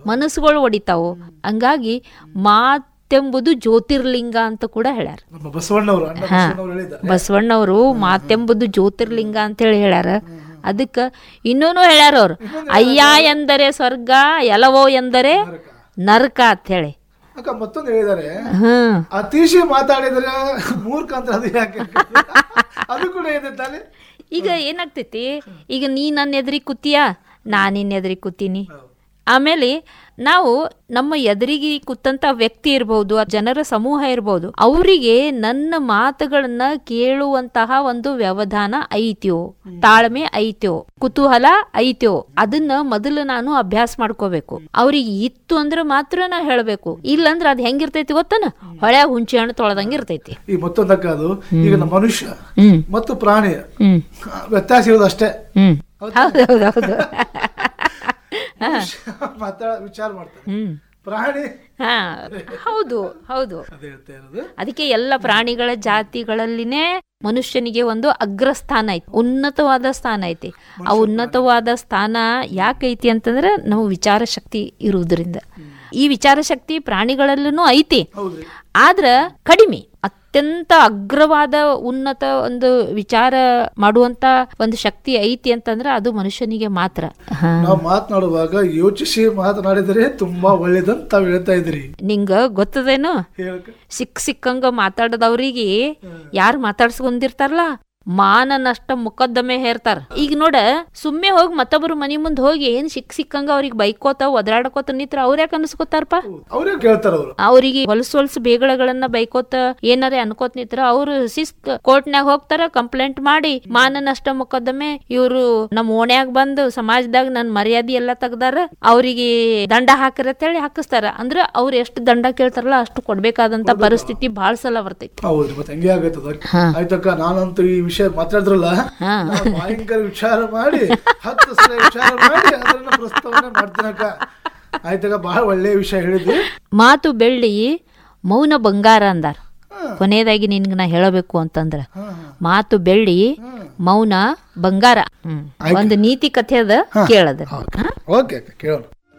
ಮನಸ್ಸುಗಳು ಒಡಿತಾವು ಹಂಗಾಗಿ ಮಾತೆಂಬುದು ಜ್ಯೋತಿರ್ಲಿಂಗ ಅಂತ ಕೂಡ ಹೇಳ್ಯಾರ ನಮ್ಮ ಬಸವಣ್ಣವರು ಅಣ್ಣ ಹಾ. ಬಸವಣ್ಣವರು ಹೇಳಿದ್ದಾರೆ ಬಸವಣ್ಣವರು ಮಾತೆಂಬುದು ಜ್ಯೋತಿರ್ಲಿಂಗ ಅಂತ ಹೇಳಿ ಹೇಳ್ಯಾರ ಅದಕ್ಕ ಇನ್ನೂನು ಹೇಳ್ಯಾರ ಅವ್ರು ಅಯ್ಯ ಎಂದರೆ ಸ್ವರ್ಗ ಎಲವೋ ಎಂದರೆ ನರಕ ಅಂತ ಹೇಳಿ ಅಕ್ಕ ಮತ್ತೊಂದು ಹೇಳಿದ್ದಾರೆ ಹ್ಮ್ ಅತೀಶಿ ಮಾತಾಡಿದ್ರೆ ಮೂರ್ಖ ಅಂತ ಅದು ಯಾಕೆ ಅದು ಕೂಡ ಇದೆ ತಾನೆ ಈಗ ಏನಾಗ್ತೈತಿ ಈಗ ನೀ ನನ್ನ ಎದುರಿಗೆ ಕೂತೀಯ ನಾ ನಿನ್ನ ಎದುರಿಗೆ ಕೂತೀನಿ ಆಮೇಲೆ ನಾವು ನಮ್ಮ ಎದುರಿಗೆ ಕೂತಂತ ವ್ಯಕ್ತಿ ಇರ್ಬೋದು ಆ ಜನರ ಸಮೂಹ ಇರ್ಬೋದು ಅವರಿಗೆ ನನ್ನ ಮಾತುಗಳನ್ನ ಕೇಳುವಂತಹ ಒಂದು ವ್ಯವಧಾನ ಐತ್ಯೋ ತಾಳ್ಮೆ ಐತ್ಯೋ ಕುತೂಹಲ ಐತ್ಯೋ ಅದನ್ನ ಮೊದಲು ನಾನು ಅಭ್ಯಾಸ ಮಾಡ್ಕೋಬೇಕು ಅವ್ರಿಗೆ ಇತ್ತು ಅಂದ್ರೆ ಮಾತ್ರ ನಾ ಹೇಳ್ಬೇಕು ಇಲ್ಲಂದ್ರ ಅದ್ ಹೆಂಗಿರ್ತೈತಿ ಗೊತ್ತನ ಹೊಳೆ ಹುಂಚಿ ಹಣ್ಣು ತೊಳೆದಂಗೆ ಇರ್ತೈತಿ ಈ ಮತ್ತೊಂದಕ್ಕ ಅದು ಈಗ ನಮ್ಮ ಮನುಷ್ಯ ಹ್ಮ್ ಮತ್ತು ಪ್ರಾಣಿ ಹ್ಮ್ ವ್ಯತ್ಯಾಸ ಇರೋದು ಅಷ್ಟೇ ಹ್ಮ್ ಹೌದೌದೌದು ಮಾತಾಡ ವಿಚಾರ ಮಾಡ್ತಾರೆ ಹ್ಮ್ ಪ್ರಾಣಿ ಹಾ ಹೌದು ಹೌದು ಅದೇ ಹೇಳ್ತಾ ಇರೋದು ಅದಕ್ಕೆ ಎಲ್ಲ ಪ್ರಾಣಿಗಳ ಜಾತಿಗಳಲ್ಲಿನೇ ಮನುಷ್ಯನಿಗೆ ಒಂದು ಅಗ್ರಸ್ಥಾನ ಐತಿ ಉನ್ನತವಾದ ಸ್ಥಾನ ಐತಿ ಆ ಉನ್ನತವಾದ ಸ್ಥಾನ ಯಾಕೈತಿ ಅಂತಂದ್ರೆ ನಾವು ವಿಚಾರ ಶಕ್ತಿ ಇರುವುದರಿಂದ ಈ ವಿಚಾರ ಶಕ್ತಿ ಪ್ರಾಣಿಗಳಲ್ಲೂ ಐತಿ ಹೌದ್ರಿ ಆದ್ರ ಕಡಿಮೆ ಅತ್ಯಂತ ಅಗ್ರವಾದ ಉನ್ನತ ಒಂದು ವಿಚಾರ ಮಾಡುವಂತ ಒಂದು ಶಕ್ತಿ ಐತಿ ಅಂತಂದ್ರೆ ಅದು ಮನುಷ್ಯನಿಗೆ ಮಾತ್ರ ಹಾ. ನಾವು ಮಾತನಾಡುವಾಗ ಯೋಚಿಸಿ ಮಾತನಾಡಿದರೆ ತುಂಬಾ ಒಳ್ಳೇದಂತ ತಾವ್ ಹೇಳ್ತಾ ಇದ್ರಿ ನಿಂಗ ಗೊತ್ತದೇನು ಹೇಳಕ ಸಿಕ್ ಸಿಕ್ಕಂಗ ಮಾತಾಡದವ್ರಿಗೆ ಯಾರು ಮಾತಾಡ್ಸ್ಕೊಂಡಿರ್ತಾರಲ್ಲ ಮಾನನಷ್ಟ ಮುಖದ್ದಮೆ ಹೇರ್ತಾರ ಈಗ ನೋಡ ಸುಮ್ಮನೆ ಹೋಗಿ ಮತ್ತೊಬ್ಬರು ಮನಿ ಮುಂದ್ ಹೋಗಿ ಏನ್ ಸಿಕ್ ಸಿಕ್ಕಂಗ ಅವ್ರಿಗೆ ಬೈಕೋತ ಒದರಾಡ್ಕೋತ ನಿತ್ರ ಅವ್ರ ಯಾಕೆ ಅನ್ಸ್ಕೋತಾರಪ್ಪ ಅವ್ರೇ ಕೇಳ್ತಾರ ಅವ್ರು ಅವ್ರಿಗೆ ಹೊಲಸು ಹೊಲಸು ಬೇಗಳಗಳನ್ನ ಬೈಕೋತ ಏನಾರೇ ಅನ್ಕೋತ ನಿತ್ರ ಅವ್ರು ಶಿಸ್ತ್ ಕೋರ್ಟ್ನ್ಯಾಗ ಹೋಗ್ತಾರ ಕಂಪ್ಲೇಂಟ್ ಮಾಡಿ ಮಾನನಷ್ಟ ಮೊಕದ್ದಮೆ ಇವ್ರು ನಮ್ಮ ಓಣ್ಯಾಗ ಬಂದು ಸಮಾಜದಾಗ ನನ್ ಮರ್ಯಾದೆ ಎಲ್ಲ ತೆಗ್ದಾರ ಅವ್ರಿಗೆ ದಂಡ ಹಾಕ್ರ ಅಂತ ಹೇಳಿ ಹಾಕಿಸ್ತಾರ ಅಂದ್ರ ಅವ್ರು ಎಷ್ಟು ದಂಡ ಕೇಳ್ತಾರಲ್ಲ ಅಷ್ಟು ಕೊಡ್ಬೇಕಾದಂತ ಪರಿಸ್ಥಿತಿ ಬಾಳ್ ಸಲ ಬರ್ತೈತಿ ಹೌದ್ರಿ ಮತ್ತೆ ಹಂಗೆ ಆಗೈತದ ಹಾ. ಆಯ್ತಕ್ಕ ನಾನಂತೂ ಈ ವಿಷಯ ಮಾತಾಡಿದ್ರಲ್ಲ ಹಾ. ನಾನ್ ಭಯಂಕರ ವಿಚಾರ ಮಾಡಿ ಹತ್ತು ಸಲ ವಿಚಾರ ಮಾಡಿ ಅದನ್ನ ಪ್ರಸ್ತಾವನೆ ಮಾಡ್ತೀನಕ್ಕ ಆಯ್ತಕ್ಕ ಬಹಳ ಒಳ್ಳೆಯ ವಿಷಯ ಹೇಳಿದ್ವಿ ಮಾತು ಬೆಳ್ಳಿ ಮೌನ ಬಂಗಾರ ಅಂದಾರ ಕೊನೆಯದಾಗಿ ನಿನ್ಗೆ ನಾ ಹೇಳಬೇಕು ಅಂತಂದ್ರ ಹಾ, ಮಾತು ಬೆಳ್ಳಿ ಮೌನ ಬಂಗಾರ ಹ್ಮ್ ಒಂದು ನೀತಿ ಕಥೆ ಅದ ಕೇಳದ ಹಾ. ಓಕೆ ಅಕ್ಕ ಕೇಳೋಣ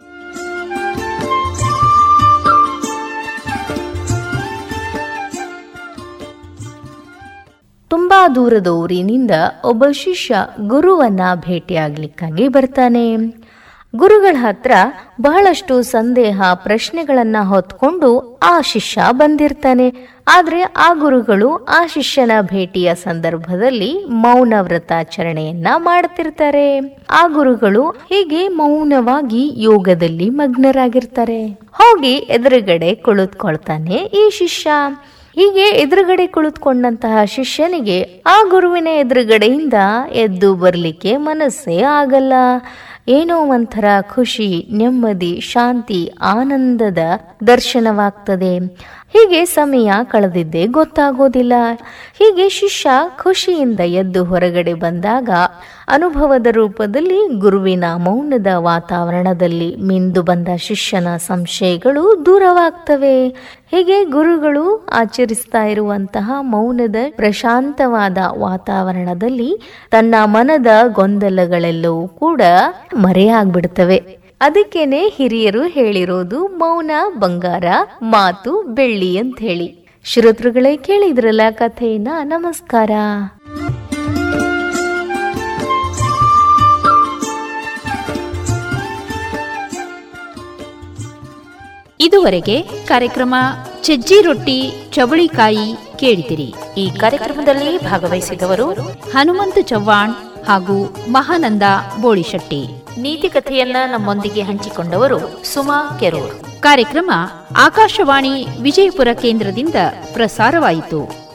ತುಂಬಾ ದೂರದ ಊರಿನಿಂದ ಒಬ್ಬ ಶಿಷ್ಯ ಗುರುವನ್ನ ಭೇಟಿಯಾಗ್ಲಿಕ್ಕಾಗಿ ಬರ್ತಾನೆ ಗುರುಗಳ ಹತ್ರ ಬಹಳಷ್ಟು ಸಂದೇಹ ಪ್ರಶ್ನೆಗಳನ್ನ ಹೊತ್ಕೊಂಡು ಆ ಶಿಷ್ಯ ಬಂದಿರ್ತಾನೆ ಆದ್ರೆ ಆ ಗುರುಗಳು ಆ ಶಿಷ್ಯನ ಭೇಟಿಯ ಸಂದರ್ಭದಲ್ಲಿ ಮೌನ ವ್ರತಾಚರಣೆಯನ್ನ ಮಾಡ್ತಿರ್ತಾರೆ ಆ ಗುರುಗಳು ಹೀಗೆ ಮೌನವಾಗಿ ಯೋಗದಲ್ಲಿ ಮಗ್ನರಾಗಿರ್ತಾರೆ ಹೋಗಿ ಎದುರುಗಡೆ ಕುಳಿತುಕೊಳ್ತಾನೆ ಈ ಶಿಷ್ಯ ಹೀಗೆ ಎದುರುಗಡೆ ಕುಳಿತುಕೊಂಡಂತಹ ಶಿಷ್ಯನಿಗೆ ಆ ಗುರುವಿನ ಎದುರುಗಡೆಯಿಂದ ಎದ್ದು ಬರಲಿಕ್ಕೆ ಮನಸ್ಸೇ ಆಗಲ್ಲ ಏನೋ ಒಂಥರ ಖುಷಿ ನೆಮ್ಮದಿ ಶಾಂತಿ ಆನಂದದ ದರ್ಶನವಾಗ್ತದೆ ಹೀಗೆ ಸಮಯ ಕಳೆದಿದ್ದೇ ಗೊತ್ತಾಗೋದಿಲ್ಲ ಹೀಗೆ ಶಿಷ್ಯ ಖುಷಿಯಿಂದ ಎದ್ದು ಹೊರಗಡೆ ಬಂದಾಗ ಅನುಭವದ ರೂಪದಲ್ಲಿ ಗುರುವಿನ ಮೌನದ ವಾತಾವರಣದಲ್ಲಿ ಮಿಂದು ಬಂದ ಶಿಷ್ಯನ ಸಂಶಯಗಳು ದೂರವಾಗ್ತವೆ ಹೀಗೆ ಗುರುಗಳು ಆಚರಿಸ್ತಾ ಇರುವಂತಹ ಮೌನದ ಪ್ರಶಾಂತವಾದ ವಾತಾವರಣದಲ್ಲಿ ತನ್ನ ಮನದ ಗೊಂದಲಗಳೆಲ್ಲವೂ ಕೂಡ ಮರೆಯಾಗ್ಬಿಡ್ತವೆ ಅದಕ್ಕೇನೆ ಹಿರಿಯರು ಹೇಳಿರೋದು ಮೌನ ಬಂಗಾರ ಮಾತು ಬೆಳ್ಳಿ ಅಂತ ಹೇಳಿ ಶ್ರೋತೃಗಳೇ ಕೇಳಿದ್ರಲ್ಲ ಕಥೆಯನ್ನ ನಮಸ್ಕಾರ ಇದುವರೆಗೆ ಕಾರ್ಯಕ್ರಮ ಸಜ್ಜಿ ರೊಟ್ಟಿ ಚವಳಿಕಾಯಿ ಕೇಳಿದಿರಿ ಈ ಕಾರ್ಯಕ್ರಮದಲ್ಲಿ ಭಾಗವಹಿಸಿದವರು ಹನುಮಂತ ಚವ್ಹಾಣ್ ಹಾಗೂ ಮಹಾನಂದ ಬೋಳಿಶೆಟ್ಟಿ ನೀತಿ ಕಥೆಯನ್ನ ನಮ್ಮೊಂದಿಗೆ ಹಂಚಿಕೊಂಡವರು ಸುಮಾ ಕೆರೂರ್ ಕಾರ್ಯಕ್ರಮ ಆಕಾಶವಾಣಿ ವಿಜಯಪುರ ಕೇಂದ್ರದಿಂದ ಪ್ರಸಾರವಾಯಿತು